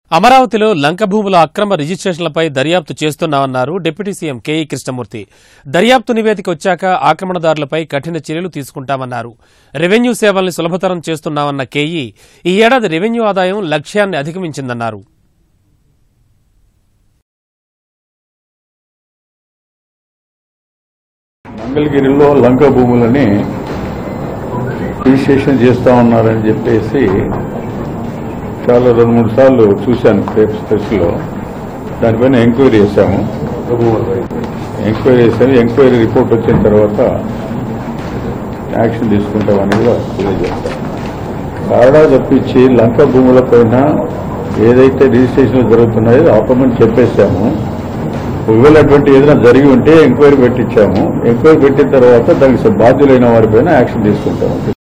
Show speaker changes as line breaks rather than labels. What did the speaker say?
అమరావతిలో లంక భూముల అక్రమ రిజిస్ట్రేషన్లపై దర్యాప్తు చేస్తున్నామన్నారు డిప్యూటీ సీఎం కేఈ కృష్ణమూర్తి దర్యాప్తు నివేదిక వచ్చాక ఆక్రమణదారులపై కఠిన చర్యలు తీసుకుంటామన్నారు రెవెన్యూ సేవల్ని సులభతరం చేస్తున్నామన్న కేఈ ఈ ఏడాది రెవెన్యూ ఆదాయం లక్ష్యాన్ని అధిగమించిందన్నారు
మంగళగిరిలో లంక భూములని రిజిస్ట్రేషన్ చేస్తా ఉన్నారని చెప్పేసి చాలా రెండు మూడు సార్లు చూశాను పేపర్స్ ప్రెస్లో దానిపైన ఎంక్వైరీ చేశాము ఎంక్వైరీ చేశాను ఎంక్వైరీ రిపోర్ట్ వచ్చిన తర్వాత యాక్షన్ తీసుకుంటామని కూడా తెలియజేస్తాం కాడా తప్పించి లంక భూములపైన ఏదైతే రిజిస్ట్రేషన్లు జరుగుతున్నాయో ఆపమని చెప్పేశాము ఒకవేళ అటువంటి ఏదైనా జరిగి ఉంటే ఎంక్వైరీ పెట్టించాము ఎంక్వైరీ పెట్టిన తర్వాత దానికి బాధ్యులైన వారిపైన యాక్షన్ తీసుకుంటాము